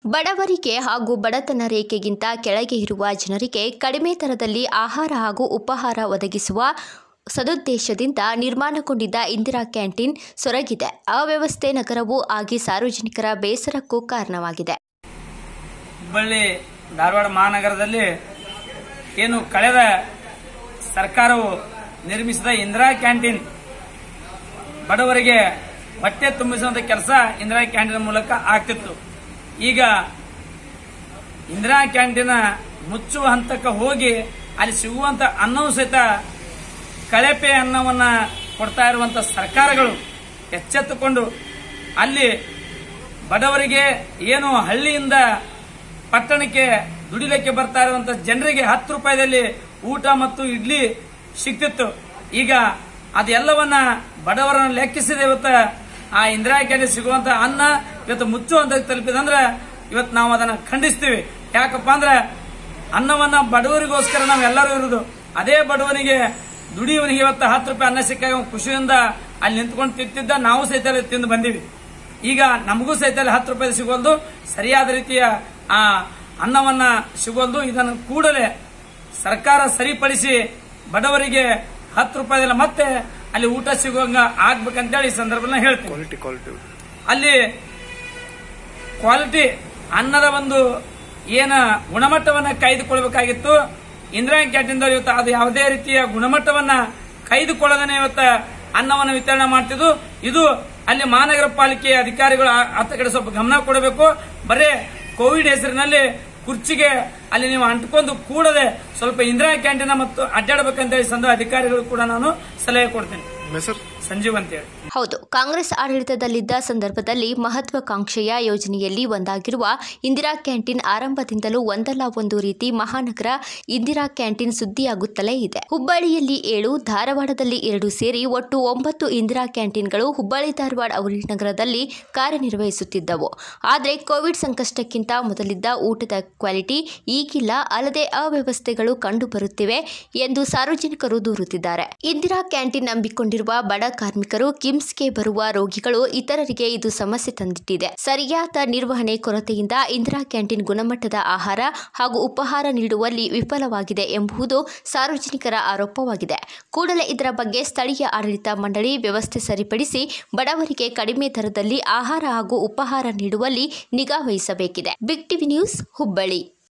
ಬಡವರಿಗೆ ಹಾಗೂ ಬಡತನ ರೇಖೆಗಿಂತ ಕೆಳಗೆ ಇರುವ ಜನರಿಗೆ ಕಡಿಮೆ ದರದಲ್ಲಿ ಆಹಾರ ಹಾಗೂ ಉಪಹಾರ ಒದಗಿಸುವ ಸದುದ್ದೇಶದಿಂದ ನಿರ್ಮಾಣಗೊಂಡಿದ್ದ ಇಂದಿರಾ ಕ್ಯಾಂಟೀನ್ ಸೊರಗಿದೆ ಅವ್ಯವಸ್ಥೆ ನಗರವೂ ಆಗಿ ಸಾರ್ವಜನಿಕರ ಬೇಸರಕ್ಕೂ ಕಾರಣವಾಗಿದೆ ಹುಬ್ಬಳ್ಳಿ ಧಾರವಾಡ ಮಹಾನಗರದಲ್ಲಿ ಏನು ಕಳೆದ ಸರ್ಕಾರವು ನಿರ್ಮಿಸಿದ ಇಂದಿರಾ ಕ್ಯಾಂಟೀನ್ ಬಡವರಿಗೆ ಹೊಟ್ಟೆ ತುಂಬಿಸುವಂತ ಕೆಲಸ ಇಂದಿರಾ ಕ್ಯಾಂಟೀನ್ ಮೂಲಕ ಆಗ್ತಿತ್ತು ಈಗ ಇಂದಿರಾ ಕ್ಯಾಂಟೀನ್ ಮುಚ್ಚುವ ಹಂತಕ್ಕೆ ಹೋಗಿ ಅಲ್ಲಿ ಸಿಗುವಂತ ಅನ್ನವೂ ಸಹಿತ ಕಳಪೆ ಅನ್ನವನ್ನ ಕೊಡ್ತಾ ಇರುವಂತ ಸರ್ಕಾರಗಳು ಎಚ್ಚೆತ್ತುಕೊಂಡು ಅಲ್ಲಿ ಬಡವರಿಗೆ ಏನು ಹಳ್ಳಿಯಿಂದ ಪಟ್ಟಣಕ್ಕೆ ದುಡಿಲಿಕ್ಕೆ ಬರ್ತಾ ಇರುವಂತ ಜನರಿಗೆ ಹತ್ತು ರೂಪಾಯಿದಲ್ಲಿ ಊಟ ಮತ್ತು ಇಡ್ಲಿ ಸಿಗ್ತಿತ್ತು ಈಗ ಅದೆಲ್ಲವನ್ನ ಬಡವರನ್ನ ಲೆಕ್ಕಿಸಿದ ಇವತ್ತ ಆ ಇಂದಿರಾ ಕ್ಯಾಂಟೀನ್ ಸಿಗುವಂತ ಅನ್ನ ಇವತ್ತು ಮುಚ್ಚುವಂತ ತಲುಪಿದಂದ್ರೆ ಇವತ್ತು ನಾವು ಅದನ್ನ ಖಂಡಿಸ್ತೀವಿ ಯಾಕಪ್ಪ ಅಂದ್ರೆ ಅನ್ನವನ್ನ ಬಡವರಿಗೋಸ್ಕರ ನಾವೆಲ್ಲರೂ ಇರುವುದು ಅದೇ ಬಡವನಿಗೆ ದುಡಿಯುವನಿಗೆ ಇವತ್ತು ಹತ್ತು ರೂಪಾಯಿ ಅನ್ನ ಸಿಕ್ಕಾಗ ಅವ್ನು ಖುಷಿಯಿಂದ ಅಲ್ಲಿ ನಿಂತ್ಕೊಂಡು ತಿಂತಿದ್ದ ನಾವು ಸಹಿತ ಅಲ್ಲಿ ತಿಂದು ಬಂದೀವಿ ಈಗ ನಮಗೂ ಸಹಿತ ಅಲ್ಲಿ ಹತ್ತು ರೂಪಾಯಿ ಸಿಗೋದು ಸರಿಯಾದ ರೀತಿಯ ಆ ಅನ್ನವನ್ನ ಸಿಗೋದು ಇದನ್ನು ಕೂಡಲೇ ಸರ್ಕಾರ ಸರಿಪಡಿಸಿ ಬಡವರಿಗೆ ಹತ್ತು ರೂಪಾಯಿದಲ್ಲ ಮತ್ತೆ ಅಲ್ಲಿ ಊಟ ಸಿಗೋಂಗ ಆಗ್ಬೇಕಂತೇಳಿ ಈ ಸಂದರ್ಭದಲ್ಲಿ ಹೇಳ್ತೀನಿ ಕ್ವಾಲಿಟಿ ಕ್ವಾಲಿಟಿ ಅಲ್ಲಿ ಕ್ವಾಲಿಟಿ ಅನ್ನದ ಒಂದು ಏನ ಗುಣಮಟ್ಟವನ್ನ ಕಾಯ್ದುಕೊಳ್ಬೇಕಾಗಿತ್ತು ಇಂದಿರಾ ಕ್ಯಾಂಟೀನ್ ಇವತ್ತು ಅದು ಯಾವುದೇ ರೀತಿಯ ಗುಣಮಟ್ಟವನ್ನ ಕಾಯ್ದುಕೊಳ್ಳದನೆ ಇವತ್ತ ಅನ್ನವನ್ನು ವಿತರಣೆ ಮಾಡ್ತಿದ್ದು ಇದು ಅಲ್ಲಿ ಮಹಾನಗರ ಪಾಲಿಕೆ ಅಧಿಕಾರಿಗಳು ಆ- ಆತ ಕಡೆ ಸ್ವಲ್ಪ ಗಮನ ಕೊಡಬೇಕು ಬರೇ ಕೋವಿಡ್ ಹೆಸರಿನಲ್ಲಿ ಕುರ್ಚಿಗೆ ಅಲ್ಲಿ ನೀವು ಅಂಟ್ಕೊಂಡು ಕೂಡದೆ ಸ್ವಲ್ಪ ಇಂದಿರಾ ಕ್ಯಾಂಟೀನ್ ಮತ್ತು ಅಡ್ಡಾಡಬೇಕಂತ ಈ ಸಂದರ್ಭ ಅಧಿಕಾರಿಗಳು ಕೂಡ ನಾನು ಸಲಹೆ ಕೊಡ್ತೇನೆ ನಿಮ್ಮ ಹೆಸರು ಸಂಜೀವ್ ಅಂತೇಳಿ ಹೌದು ಕಾಂಗ್ರೆಸ್ ಆಡಳಿತದಲ್ಲಿದ್ದ ಸಂದರ್ಭದಲ್ಲಿ ಮಹತ್ವಾಕಾಂಕ್ಷೆಯ ಯೋಜನೆಯಲ್ಲಿ ಒಂದಾಗಿರುವ ಇಂದಿರಾ ಕ್ಯಾಂಟೀನ್ ಆರಂಭದಿಂದಲೂ ಒಂದಲ್ಲ ಒಂದು ರೀತಿ ಮಹಾನಗರ ಇಂದಿರಾ ಕ್ಯಾಂಟೀನ್ ಸುದ್ದಿಯಾಗುತ್ತಲೇ ಇದೆ ಹುಬ್ಬಳ್ಳಿಯಲ್ಲಿ ಏಳು ಧಾರವಾಡದಲ್ಲಿ ಎರಡು ಸೇರಿ ಒಟ್ಟು ಒಂಬತ್ತು ಇಂದಿರಾ ಕ್ಯಾಂಟೀನ್ಗಳು ಹುಬ್ಬಳ್ಳಿ ಧಾರವಾಡ ಅವಳಿ ನಗರದಲ್ಲಿ ಕಾರ್ಯನಿರ್ವಹಿಸುತ್ತಿದ್ದವು ಆದರೆ ಕೋವಿಡ್ ಸಂಕಷ್ಟಕ್ಕಿಂತ ಮೊದಲಿದ್ದ ಊಟದ ಕ್ವಾಲಿಟಿ ಈಗಿಲ್ಲ ಅಲ್ಲದೆ ಅವ್ಯವಸ್ಥೆಗಳು ಕಂಡುಬರುತ್ತಿವೆ ಎಂದು ಸಾರ್ವಜನಿಕರು ದೂರುತ್ತಿದ್ದಾರೆ ಇಂದಿರಾ ಕ್ಯಾಂಟೀನ್ ನಂಬಿಕೊಂಡಿರುವ ಬಡ ಕಾರ್ಮಿಕರು ಕಿಮ್ಸ್ಗೆ ಬರುವ ರೋಗಿಗಳು ಇತರರಿಗೆ ಇದು ಸಮಸ್ಯೆ ತಂದಿಟ್ಟಿದೆ ಸರಿಯಾದ ನಿರ್ವಹಣೆ ಕೊರತೆಯಿಂದ ಇಂದಿರಾ ಕ್ಯಾಂಟೀನ್ ಗುಣಮಟ್ಟದ ಆಹಾರ ಹಾಗೂ ಉಪಹಾರ ನೀಡುವಲ್ಲಿ ವಿಫಲವಾಗಿದೆ ಎಂಬುದು ಸಾರ್ವಜನಿಕರ ಆರೋಪವಾಗಿದೆ ಕೂಡಲೇ ಇದರ ಬಗ್ಗೆ ಸ್ಥಳೀಯ ಆಡಳಿತ ಮಂಡಳಿ ವ್ಯವಸ್ಥೆ ಸರಿಪಡಿಸಿ ಬಡವರಿಗೆ ಕಡಿಮೆ ದರದಲ್ಲಿ ಆಹಾರ ಹಾಗೂ ಉಪಹಾರ ನೀಡುವಲ್ಲಿ ನಿಗಾ ವಹಿಸಬೇಕಿದೆ ಬಿಗ್ ಟಿವಿ ನ್ಯೂಸ್ ಹುಬ್ಬಳ್ಳಿ